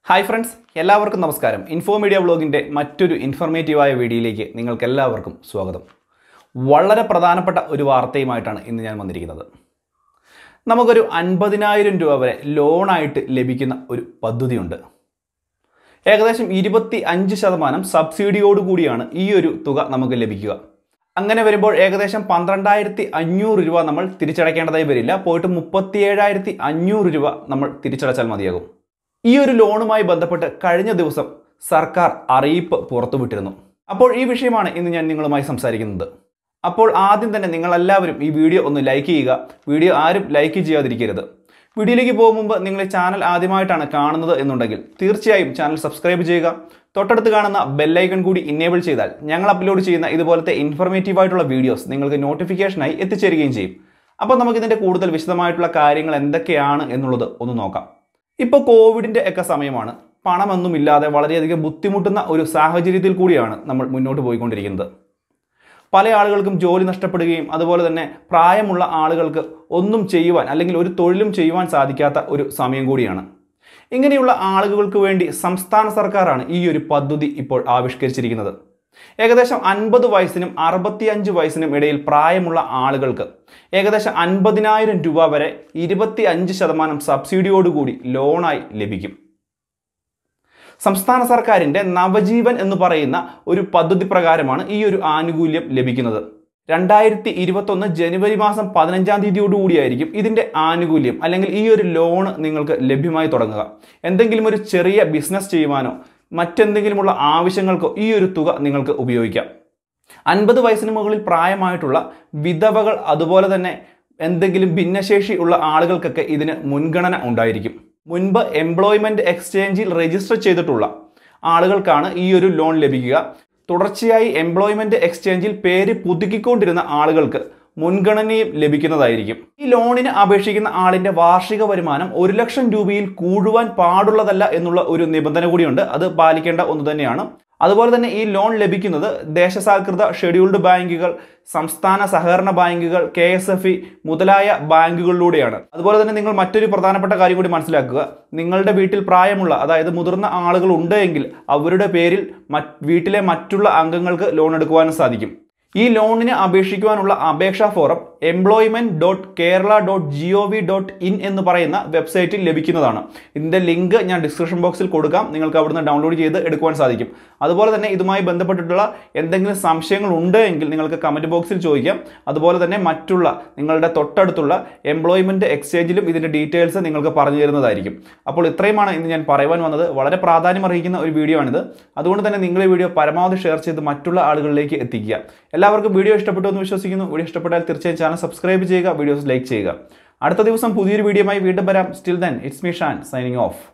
hi friends എല്ലാവർക്കും നമസ്കാരം info media വ്ളോഗിൻ്റെ മറ്റൊരു ഇൻഫർമേറ്റീവായ വീഡിയോയിലേക്ക് നിങ്ങൾക്ക് എല്ലാവർക്കും സ്വാഗതം വളരെ പ്രധാനപ്പെട്ട ഒരു വാർത്തയുമായിട്ടാണ് ഇന്ന് ഞാൻ വന്നിരിക്കുന്നത് നമുക്കൊരു അൻപതിനായിരം രൂപ വരെ ലോണായിട്ട് ലഭിക്കുന്ന ഒരു പദ്ധതിയുണ്ട് ഏകദേശം ഇരുപത്തി അഞ്ച് ശതമാനം സബ്സിഡിയോടുകൂടിയാണ് ഈ ഒരു തുക നമുക്ക് ലഭിക്കുക അങ്ങനെ വരുമ്പോൾ ഏകദേശം പന്ത്രണ്ടായിരത്തി അഞ്ഞൂറ് രൂപ നമ്മൾ തിരിച്ചടയ്ക്കേണ്ടതായി വരില്ല പോയിട്ട് മുപ്പത്തിയേഴായിരത്തി അഞ്ഞൂറ് രൂപ നമ്മൾ തിരിച്ചടച്ചാൽ മതിയാകും ഈ ഒരു ലോണുമായി ബന്ധപ്പെട്ട് കഴിഞ്ഞ ദിവസം സർക്കാർ അറിയിപ്പ് പുറത്തുവിട്ടിരുന്നു അപ്പോൾ ഈ വിഷയമാണ് ഇന്ന് ഞാൻ നിങ്ങളുമായി സംസാരിക്കുന്നത് അപ്പോൾ ആദ്യം തന്നെ നിങ്ങളെല്ലാവരും ഈ വീഡിയോ ഒന്ന് ലൈക്ക് ചെയ്യുക വീഡിയോ ആരും ലൈക്ക് ചെയ്യാതിരിക്കരുത് വീഡിയോയിലേക്ക് പോകും മുമ്പ് നിങ്ങൾ ഈ ചാനൽ ആദ്യമായിട്ടാണ് കാണുന്നത് എന്നുണ്ടെങ്കിൽ തീർച്ചയായും ചാനൽ സബ്സ്ക്രൈബ് ചെയ്യുക തൊട്ടടുത്ത് കാണുന്ന ബെല്ലൈക്കൺ കൂടി ഇന്നേബിൾ ചെയ്താൽ ഞങ്ങൾ അപ്ലോഡ് ചെയ്യുന്ന ഇതുപോലത്തെ ഇൻഫർമേറ്റീവ് ആയിട്ടുള്ള വീഡിയോസ് നിങ്ങൾക്ക് നോട്ടിഫിക്കേഷനായി എത്തിച്ചേരുകയും ചെയ്യും അപ്പോൾ നമുക്കിതിൻ്റെ കൂടുതൽ വിശദമായിട്ടുള്ള കാര്യങ്ങൾ എന്തൊക്കെയാണ് എന്നുള്ളത് ഒന്ന് നോക്കാം ഇപ്പോൾ കോവിഡിൻ്റെ ഒക്കെ സമയമാണ് പണമൊന്നുമില്ലാതെ വളരെയധികം ബുദ്ധിമുട്ടുന്ന ഒരു സാഹചര്യത്തിൽ കൂടിയാണ് നമ്മൾ മുന്നോട്ട് പോയിക്കൊണ്ടിരിക്കുന്നത് പല ആളുകൾക്കും ജോലി നഷ്ടപ്പെടുകയും അതുപോലെ തന്നെ പ്രായമുള്ള ആളുകൾക്ക് ഒന്നും ചെയ്യുവാൻ അല്ലെങ്കിൽ ഒരു തൊഴിലും ചെയ്യുവാൻ സാധിക്കാത്ത ഒരു സമയം കൂടിയാണ് ഇങ്ങനെയുള്ള ആളുകൾക്ക് വേണ്ടി സംസ്ഥാന സർക്കാരാണ് ഈ ഒരു പദ്ധതി ഇപ്പോൾ ആവിഷ്കരിച്ചിരിക്കുന്നത് ഏകദേശം അൻപത് വയസ്സിനും അറുപത്തിയഞ്ച് വയസ്സിനും ഇടയിൽ പ്രായമുള്ള ആളുകൾക്ക് ഏകദേശം അൻപതിനായിരം രൂപ വരെ ഇരുപത്തി അഞ്ച് ശതമാനം സബ്സിഡിയോടുകൂടി ലോണായി ലഭിക്കും സംസ്ഥാന സർക്കാരിൻ്റെ നവജീവൻ എന്ന് പറയുന്ന ഒരു പദ്ധതി പ്രകാരമാണ് ഈ ഒരു ആനുകൂല്യം ലഭിക്കുന്നത് രണ്ടായിരത്തി ഇരുപത്തൊന്ന് ജനുവരി മാസം പതിനഞ്ചാം തീയതിയോടുകൂടിയായിരിക്കും ഇതിൻ്റെ ആനുകൂല്യം അല്ലെങ്കിൽ ഈ ഒരു ലോൺ നിങ്ങൾക്ക് ലഭ്യമായി തുടങ്ങുക എന്തെങ്കിലും ഒരു ചെറിയ ബിസിനസ് ചെയ്യുവാനോ മറ്റെന്തെങ്കിലുമുള്ള ആവശ്യങ്ങൾക്കോ ഈ ഒരു തുക നിങ്ങൾക്ക് ഉപയോഗിക്കാം അൻപത് വയസ്സിന് മുകളിൽ പ്രായമായിട്ടുള്ള വിധവകൾ അതുപോലെ തന്നെ എന്തെങ്കിലും ഭിന്നശേഷി ഉള്ള ആളുകൾക്കൊക്കെ ഇതിന് മുൻഗണന ഉണ്ടായിരിക്കും മുൻപ് എംപ്ലോയ്മെൻറ്റ് എക്സ്ചേഞ്ചിൽ രജിസ്റ്റർ ചെയ്തിട്ടുള്ള ആളുകൾക്കാണ് ഈ ഒരു ലോൺ ലഭിക്കുക തുടർച്ചയായി എംപ്ലോയ്മെൻറ്റ് എക്സ്ചേഞ്ചിൽ പേര് പുതുക്കിക്കൊണ്ടിരുന്ന ആളുകൾക്ക് മുൻഗണനയും ലഭിക്കുന്നതായിരിക്കും ഈ ലോണിന് അപേക്ഷിക്കുന്ന ആളിന്റെ വാർഷിക വരുമാനം ഒരു ലക്ഷം രൂപയിൽ കൂടുവാൻ പാടുള്ളതല്ല എന്നുള്ള ഒരു നിബന്ധന കൂടിയുണ്ട് അത് പാലിക്കേണ്ട ഒന്ന് തന്നെയാണ് അതുപോലെ തന്നെ ഈ ലോൺ ലഭിക്കുന്നത് ദേശസാൽകൃത ഷെഡ്യൂൾഡ് ബാങ്കുകൾ സംസ്ഥാന സഹകരണ ബാങ്കുകൾ കെ എസ് എഫ് ഇ മുതലായ ബാങ്കുകളിലൂടെയാണ് അതുപോലെ തന്നെ നിങ്ങൾ മറ്റൊരു പ്രധാനപ്പെട്ട കാര്യം കൂടി മനസ്സിലാക്കുക നിങ്ങളുടെ വീട്ടിൽ പ്രായമുള്ള അതായത് മുതിർന്ന ആളുകൾ ഉണ്ടെങ്കിൽ അവരുടെ പേരിൽ വീട്ടിലെ മറ്റുള്ള അംഗങ്ങൾക്ക് ലോൺ എടുക്കുവാനും സാധിക്കും ഈ ലോണിന് അപേക്ഷിക്കുവാനുള്ള അപേക്ഷാ form employment dot Kerala dot G O V dot in എന്ന് പറയുന്ന വെബ്സൈറ്റിൽ ലഭിക്കുന്നതാണ് ഇതിൻ്റെ ലിങ്ക് ഞാൻ ഡിസ്ക്രിപ്ഷൻ ബോക്സിൽ കൊടുക്കാം നിങ്ങൾക്ക് അവിടുന്ന് ഡൗൺലോഡ് ചെയ്ത് എടുക്കുവാൻ സാധിക്കും അതുപോലെ തന്നെ ഇതുമായി ബന്ധപ്പെട്ടിട്ടുള്ള എന്തെങ്കിലും സംശയങ്ങൾ ഉണ്ട് എങ്കിൽ നിങ്ങൾക്ക് കമൻറ്റ് ബോക്സിൽ ചോദിക്കാം അതുപോലെ തന്നെ മറ്റുള്ള നിങ്ങളുടെ തൊട്ടടുത്തുള്ള എംപ്ലോയ്മെൻറ്റ് എക്സ്ചേഞ്ചിലും ഇതിൻ്റെ ഡീറ്റെയിൽസ് നിങ്ങൾക്ക് പറഞ്ഞു തരുന്നതായിരിക്കും അപ്പോൾ ഇത്രയുമാണ് ഇന്ന് ഞാൻ പറയുവാൻ വന്നത് വളരെ പ്രാധാന്യം അർഹിക്കുന്ന ഒരു വീഡിയോ ആണിത് അതുകൊണ്ട് തന്നെ നിങ്ങൾ ഈ വീഡിയോ പരമാവധി ഷെയർ ചെയ്ത് മറ്റുള്ള ആളുകളിലേക്ക് എത്തിക്കുക എല്ലാവർക്കും വീഡിയോ ഇഷ്ടപ്പെട്ടു എന്ന് വിശ്വസിക്കുന്നു വീഡിയോ ഇഷ്ടപ്പെട്ടാൽ തീർച്ചയായും ചാനൽ സബ്സ്ക്രൈബ് ചെയ്യുക വീഡിയോസ് ലൈക്ക് ചെയ്യുക അടുത്ത ദിവസം പുതിയൊരു വീഡിയോയുമായി വീണ്ടും വരാം still then it's me Shan signing of